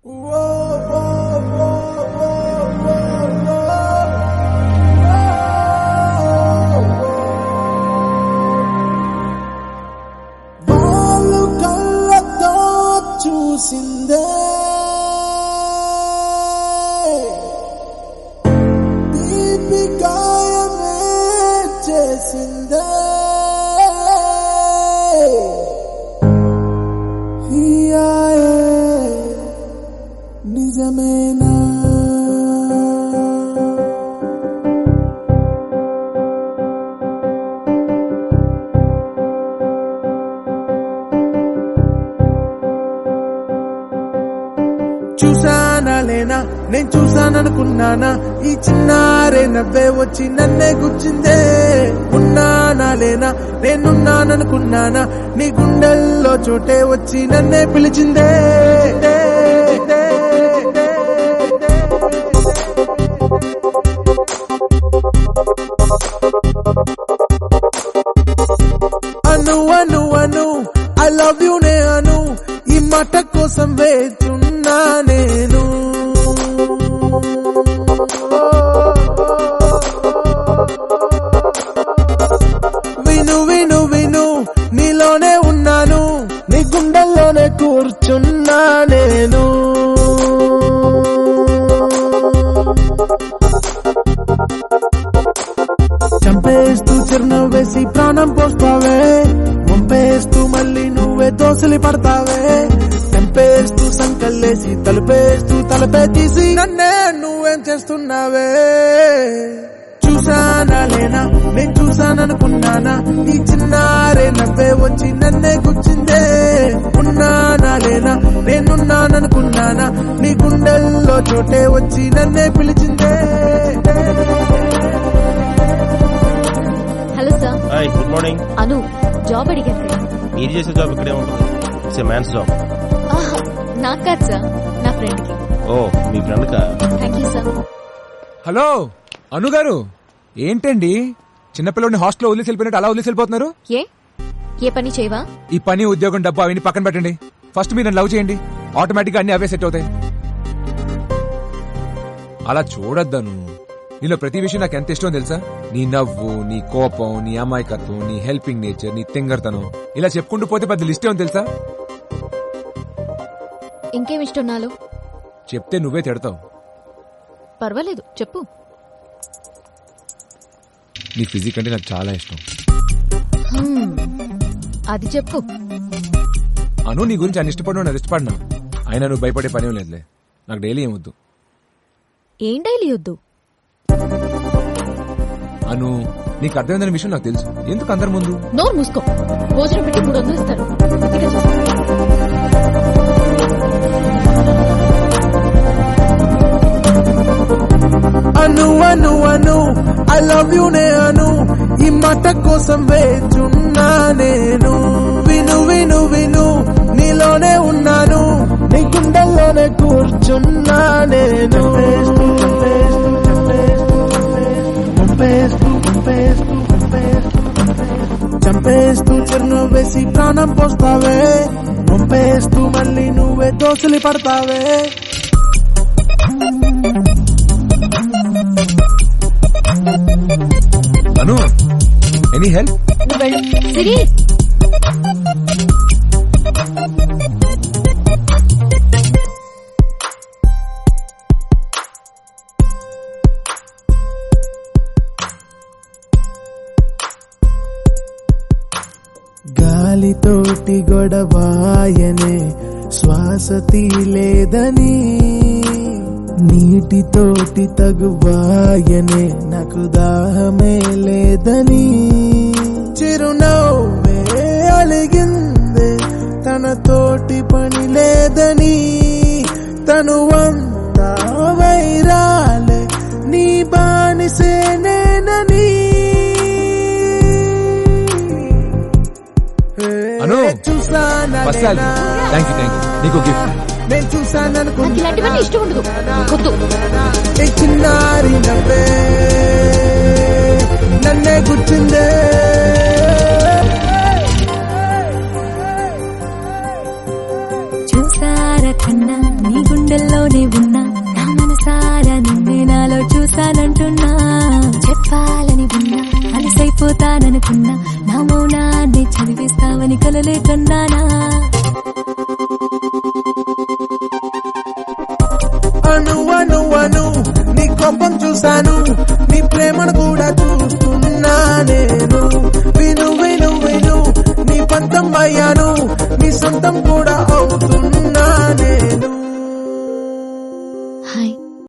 వాళ్ళు కళ్ళతో చూసిందే తీపి గాయమే చేసిందే హియాయే నిజమేనా చూసానా లేనా నేను చూసాననుకున్నానా ఈ చిన్నారే నవ్వే వచ్చి నన్నే గుచ్చిందే ఉన్నానా లేనా నేనున్నాననుకున్నానా నీ గుండెల్లో చోటే వచ్చి నన్నే పిలిచిందే Anu Anu Anu I love you నే అను ఈ మాట కోసం వేచున్నా నేను విను విను విను నీలోనే ఉన్నాను నీ గుండెల్లోనే కూర్చున్నా నేను చంపేస్తూ చిరునవ్వు వేసి ప్రాణం పోస్తావే వంపేస్తూ మళ్ళీ నువ్వే దోసలి పడతావే చంపేస్తూ సంకల్లేసి తలుపేస్తూ తలపే తీసి నన్నే నువ్వేం చేస్తున్నావే చూసానా లేనా నేను చూసాననుకున్నానా ఈ చిన్నారే నవ్వే వచ్చి నన్నే గుచ్చిందే ఉన్నానా లేనా నేనున్నాననుకున్నానా నీ గుండెల్లో చోటే వచ్చి నన్నే పిలిచిందే hello sir hi good morning Anu job అడిగారు కదా మీరు చేసే జాబ్ ఇక్కడే ఉంటుంది ఇట్స్ ఏ మ్యాన్స్ జాబ్ ఆహా, నాకు కాదు సార్ నా ఫ్రెండ్ కి ఓ మీ ఫ్రెండ్ కా thank you sir hello Anu గారు ఏంటండి చిన్నపిల్లడిని హాస్టల్లో వదిలేసి వెళ్ళిపోయినట్టు అలా వదిలేసి వెళ్ళిపోతున్నారు ఏ ఏ పని చేయవా ఈ పని ఉద్యోగం డబ్బు అవన్నీ పక్కన పెట్టండి ఫస్ట్ మీరు నన్ను లవ్ చేయండి ఆటోమేటిక్ గా అన్ని అవే సెట్ అవుతాయి అలా చూడొద్దను నీలో ప్రతి విషయం నాకు ఎంత ఇష్టం తెలుసా నీ నవ్వు నీ కోపం నీ అమాయకత్వం నీ హెల్పింగ్ నేచర్ నీ తింగర్తనం ఇలా చెప్పుకుంటూ పోతే పెద్ద లిస్ట్ ఏమో తెలుసా ఇంకేం ఇష్టం నాలో చెప్తే నువ్వే తిడతావు పర్వాలేదు చెప్పు నీ ఫిజిక్ అంటే నాకు చాలా ఇష్టం హ్మ్, అది చెప్పు అను నీ గురించి అని ఇష్టపడినా నాకు ఇష్టపడినా అయినా నువ్వు భయపడే పని ఏం లేదులే నాకు డైలీ ఏమొద్దు ఏం డైలీ వద్దు అను నీకు అర్థమైందనే విషయం నాకు తెలుసు ఎందుకు అందరి ముందు నోరు మూసుకో భోజనం పెట్టి మూడు వందలు ఇస్తారు ఇక చూస్తా. Anu Anu Anu I love you నే అను ఈ మాట కోసం వేచున్నా నేను విను విను విను నీలోనే ఉన్నాను నీ గుండెల్లోనే కూర్చున్నా నేను చంపేస్తూ చంపేస్తూ చంపేస్తూ చంపేస్తూ చిరునవ్వు వేసి ప్రాణం పోస్తావే పంపేస్తూ మళ్ళీ నువ్వే దోసలి పడతావే అను ఎనీ హెల్ప్ నువ్వు వెళ్ళు సిరి గాలితోటి గొడవాయనే శ్వాస తీలేదని నీటితోటి తగువాయనే నాకు దాహమే లేదని చిరునవ్వే అలిగిందే తనతోటి పని లేదని తనువంతా వైరాలే నీ బానిసేనేనని అను చూసానా first thank you thank you నీకు గిఫ్ట్ నేను చూసాను నాకు ఇలాంటివన్నీ ఇష్టం ఉండదు కొద్దు చిన్నారి నవ్వే నన్నే గుర్తుందే చూసారా కన్నా నీ గుండెల మర్చిపోతాననుకున్నా నా మౌనాన్ని చదివిస్తావని కలలే కన్నానా అను అను అను నీ కోపం చూశాను నీ ప్రేమను కూడా చూస్తాను